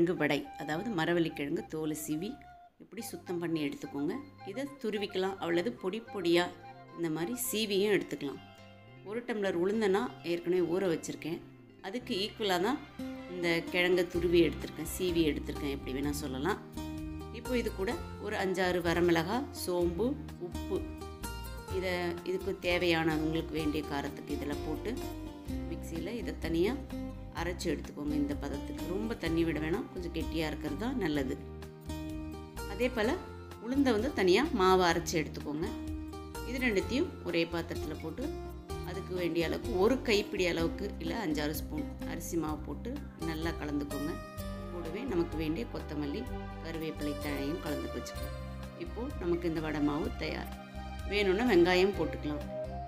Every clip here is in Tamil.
கிழங்கு வடை அதாவது மரவள்ளி கிழங்கு தோலை சீவி இப்படி சுத்தம் பண்ணி எடுத்துக்கோங்க இதை துருவிக்கலாம் அவ்வளவு பொடி பொடியாக இந்த மாதிரி சீவியும் எடுத்துக்கலாம் ஒரு டம்ளர் உளுந்தனா ஏற்கனவே ஊற வச்சுருக்கேன் அதுக்கு ஈக்குவலாக தான் இந்த கிழங்கை துருவி எடுத்திருக்கேன் சீவி எடுத்திருக்கேன் எப்படி வேணால் சொல்லலாம் இப்போ இது கூட ஒரு அஞ்சாறு வரமிளகாய் சோம்பு உப்பு இதை இதுக்கு தேவையான உங்களுக்கு வேண்டிய காரத்துக்கு இதில் போட்டு மிக்சியில் இதை தனியாக அரைச்சி எடுத்துக்கோங்க இந்த பதத்துக்கு ரொம்ப தண்ணி விட வேணாம் கொஞ்சம் கெட்டியாக இருக்கிறது தான் நல்லது அதே போல் உளுந்தை வந்து தனியாக மாவை அரைச்சி எடுத்துக்கோங்க இது ரெண்டுத்தையும் ஒரே பாத்திரத்தில் போட்டு அதுக்கு வேண்டிய அளவுக்கு ஒரு கைப்பிடி அளவுக்கு இல்லை அஞ்சாறு ஸ்பூன் அரிசி மாவு போட்டு நல்லா கலந்துக்கோங்க கூடவே நமக்கு வேண்டிய கொத்தமல்லி கருவேப்பிலை தழையும் கலந்து வச்சுக்கலாம் இப்போது நமக்கு இந்த வடை மாவு தயார் வேணும்னா வெங்காயம் போட்டுக்கலாம்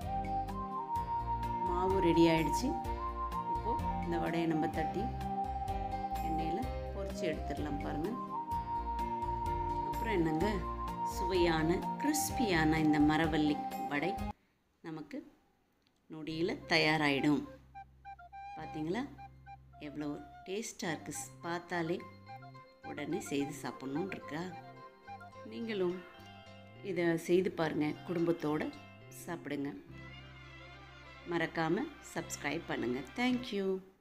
மாவு ரெடி ஆயிடுச்சு இப்போது இந்த வடையை நம்ம தட்டி எண்ணெயில் பொரிச்சு எடுத்துடலாம் பாருங்கள் அப்புறம் என்னங்க சுவையான கிறிஸ்பியான இந்த மரவள்ளி வடை நமக்கு நொடியில் தயாராகிடும் பார்த்தீங்களா எவ்வளோ டேஸ்ட்டாக இருக்குது பார்த்தாலே உடனே செய்து சாப்பிட்ணுன்னு இருக்கா நீங்களும் இதை செய்து பாருங்கள் குடும்பத்தோடு சாப்பிடுங்க மறக்காமல் சப்ஸ்கிரைப் பண்ணுங்கள் தேங்க்யூ